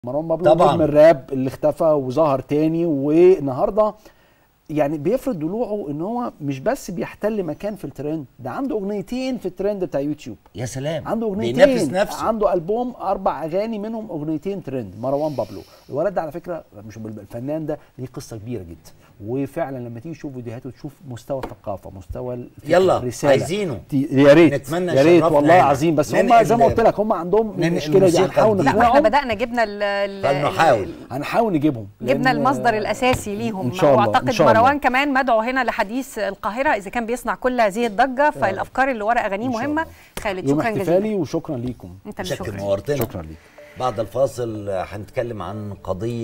مروان بابلو طبعاً. نجم الراب اللي اختفى وظهر تاني والنهارده يعني بيفرض ضلوعه ان هو مش بس بيحتل مكان في الترند ده عنده اغنيتين في الترند بتاع يوتيوب يا سلام عنده اغنيتين بينافس نفسه عنده البوم اربع اغاني منهم اغنيتين ترند مروان بابلو الولد ده على فكره مش الفنان ده ليه قصه كبيره جدا وفعلا لما تيجي تشوف فيديوهاته تشوف مستوى الثقافه مستوى الفكر، يلا، الرسالة. عايزينه. تي- يا ريت نتمنى يا ريت يشرفنا والله هنا. عظيم بس هم ننقل- زي ما قلت لك هم عندهم ننقل المشكله دي موسيقى هنحاول جديدة. لا واحنا نقنعهم بدانا جبنا ال ال- فلنحاول. ال- هنحاول نجيبهم جبنا لأن- المصدر الاساسي ليهم إن شاء الله، واعتقد إن شاء الله. مروان كمان مدعو هنا لحديث القاهره اذا كان بيصنع كل هذه الضجه فالافكار اللي ورا اغانيه إن شاء مهمه الله. خالد يوم شكرا جزيلا احتفالي وشكرا ليكم انت اللي شكرا شكرا نورتنا شكرا ليك بعد الفاصل هنتكلم عن قضيه